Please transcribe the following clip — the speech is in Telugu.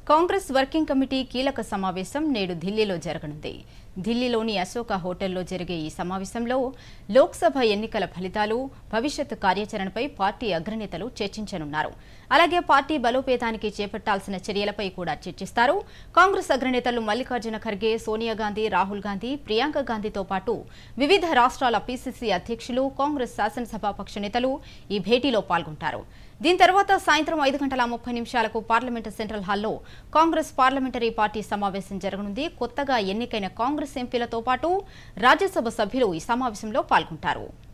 కాంగ్రెస్ వర్కింగ్ కమిటీ కీలక సమావేశం నేడు ఢిల్లీలో జరగనుంది ఢిల్లీలోని అశోక హోటల్లో జరిగే ఈ సమావేశంలో లోక్సభ ఎన్నికల ఫలితాలు భవిష్యత్ కార్యాచరణపై పార్టీ అగ్రనేతలు చర్చించనున్నారు అలాగే పార్టీ బలోపేతానికి చేపట్టాల్సిన చర్యలపై కూడా చర్చిస్తారు కాంగ్రెస్ అగ్రనేతలు మల్లికార్జున ఖర్గే సోనియా గాంధీ రాహుల్ గాంధీ ప్రియాంక గాంధీతో పాటు వివిధ రాష్ట్రాల పీసీసీ అధ్యక్షులు కాంగ్రెస్ శాసనసభాపక్ష నేతలు ఈ భేటీలో పాల్గొంటారు దీని తర్వాత సాయంత్రం ఐదు గంటల ముప్పై నిమిషాలకు పార్లమెంటు సెంట్రల్ హాల్లో కాంగ్రెస్ పార్లమెంటరీ పార్టీ సమావేశం జరగనుంది కొత్తగా ఎన్నికైన కాంగ్రెస్ ఎంపీలతో పాటు రాజ్యసభ సభ్యులు ఈ సమావేశంలో పాల్గొంటారు